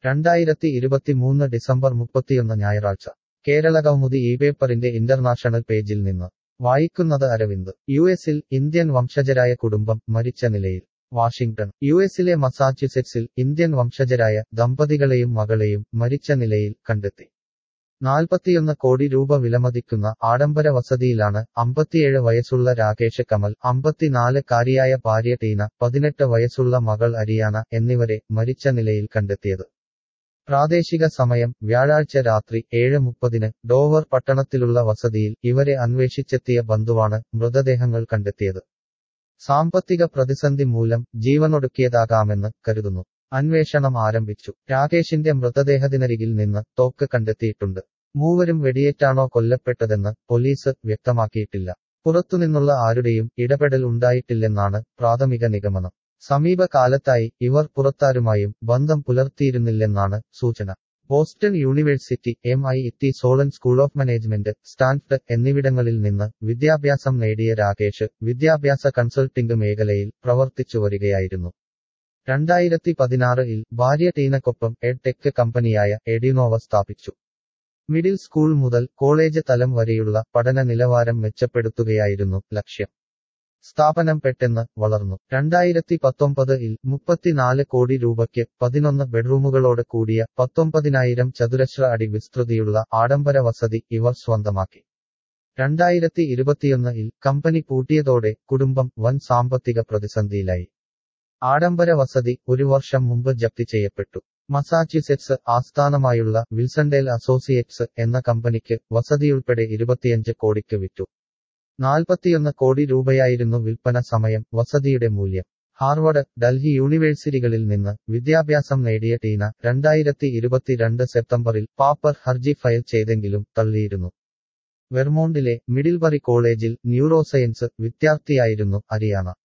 രണ്ടായിരത്തി ഇരുപത്തിമൂന്ന് ഡിസംബർ മുപ്പത്തിയൊന്ന് ഞായറാഴ്ച കേരള കൗമുദി ഈ പേപ്പറിന്റെ ഇന്റർനാഷണൽ പേജിൽ നിന്ന് വായിക്കുന്നത് അരവിന്ദ് യു എസിൽ ഇന്ത്യൻ വംശജരായ കുടുംബം മരിച്ച നിലയിൽ വാഷിംഗ്ടൺ യു എസിലെ മസാച്യുസെറ്റ്സിൽ ഇന്ത്യൻ വംശജരായ ദമ്പതികളെയും മകളെയും മരിച്ച നിലയിൽ കണ്ടെത്തി നാൽപ്പത്തിയൊന്ന് കോടി രൂപ വിലമതിക്കുന്ന ആഡംബര വസതിയിലാണ് അമ്പത്തിയേഴ് വയസ്സുള്ള രാകേഷ് കമൽ അമ്പത്തിനാല് കാരിയായ ഭാര്യ ടീന പതിനെട്ട് വയസ്സുള്ള മകൾ അരിയാന എന്നിവരെ മരിച്ച നിലയിൽ കണ്ടെത്തിയത് പ്രാദേശിക സമയം വ്യാഴാഴ്ച രാത്രി ഏഴ് മുപ്പതിന് ഡോവർ പട്ടണത്തിലുള്ള വസതിയിൽ ഇവരെ അന്വേഷിച്ചെത്തിയ ബന്ധുവാണ് മൃതദേഹങ്ങൾ കണ്ടെത്തിയത് സാമ്പത്തിക പ്രതിസന്ധി മൂലം ജീവനൊടുക്കിയതാകാമെന്ന് കരുതുന്നു അന്വേഷണം ആരംഭിച്ചു രാകേഷിന്റെ മൃതദേഹത്തിനരികിൽ നിന്ന് തോക്ക് കണ്ടെത്തിയിട്ടുണ്ട് മൂവരും വെടിയേറ്റാണോ കൊല്ലപ്പെട്ടതെന്ന് പോലീസ് വ്യക്തമാക്കിയിട്ടില്ല പുറത്തുനിന്നുള്ള ആരുടെയും ഇടപെടൽ ഉണ്ടായിട്ടില്ലെന്നാണ് പ്രാഥമിക നിഗമനം സമീപകാലത്തായി ഇവർ പുറത്താരുമായും ബന്ധം പുലർത്തിയിരുന്നില്ലെന്നാണ് സൂചന Boston University M I T Sloan school of management Stanford എന്നിവിടങ്ങളിൽ നിന്ന് വിദ്യാഭ്യാസം നേടിയ രാകേഷ് വിദ്യാഭ്യാസ കൺസൾട്ടിംഗ് മേഖലയിൽ പ്രവർത്തിച്ചു വരികയായിരുന്നു രണ്ടായിരത്തി പതിനാറിൽ ഭാര്യ ടീനക്കൊപ്പം എഡ് ടെക് കമ്പനിയായ എഡിനോവ സ്ഥാപിച്ചു മിഡിൽ സ്കൂൾ മുതൽ കോളേജ് തലം വരെയുള്ള പഠന നിലവാരം മെച്ചപ്പെടുത്തുകയായിരുന്നു ലക്ഷ്യം സ്ഥാപനം പെട്ടെന്ന് വളർന്നു രണ്ടായിരത്തി പത്തൊമ്പതിൽ മുപ്പത്തിനാല് കോടി രൂപയ്ക്ക് പതിനൊന്ന് ബെഡ്റൂമുകളോട് കൂടിയ പത്തൊമ്പതിനായിരം ചതുരശ്ര അടി വിസ്തൃതിയുള്ള ആഡംബര വസതി ഇവർ സ്വന്തമാക്കി രണ്ടായിരത്തി ഇരുപത്തിയൊന്നിൽ കമ്പനി പൂട്ടിയതോടെ കുടുംബം വൻ സാമ്പത്തിക പ്രതിസന്ധിയിലായി ആഡംബര വസതി ഒരു വർഷം മുമ്പ് ജപ്തി ചെയ്യപ്പെട്ടു മസാച്യുസെറ്റ്സ് ആസ്ഥാനമായുള്ള വിൽസൺഡേൽ അസോസിയേറ്റ്സ് എന്ന കമ്പനിക്ക് വസതിയുൾപ്പെടെ ഇരുപത്തിയഞ്ച് കോടിക്ക് വിറ്റു നാൽപ്പത്തിയൊന്ന് കോടി രൂപയായിരുന്നു വിൽപ്പന സമയം വസതിയുടെ മൂല്യം ഹാർവർഡ് ഡൽഹി യൂണിവേഴ്സിറ്റികളിൽ നിന്ന് വിദ്യാഭ്യാസം നേടിയ ടീന രണ്ടായിരത്തി ഇരുപത്തിരണ്ട് സെപ്റ്റംബറിൽ പാപ്പർ ഹർജി ഫയൽ ചെയ്തെങ്കിലും തള്ളിയിരുന്നു വെർമോണ്ടിലെ മിഡിൽബറി കോളേജിൽ ന്യൂറോസയൻസ് വിദ്യാർത്ഥിയായിരുന്നു അരിയാന